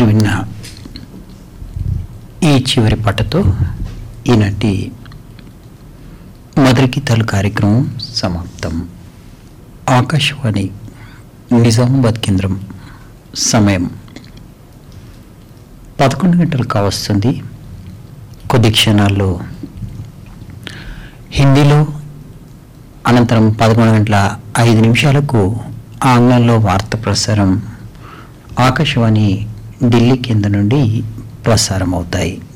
విన్న ఈ చివరి పాటతో ఈనాటి మధుర గీతాలు కార్యక్రమం సమాప్తం ఆకాశవాణి నిజామాబాద్ కేంద్రం సమయం పదకొండు గంటలు కావస్తుంది కొద్ది క్షణాల్లో హిందీలో అనంతరం పదకొండు గంటల ఐదు నిమిషాలకు ఆంగ్లంలో వార్త ప్రసారం ఆకాశవాణి ఢిల్లీ కేంద్రం నుండి ప్రసారం అవుతాయి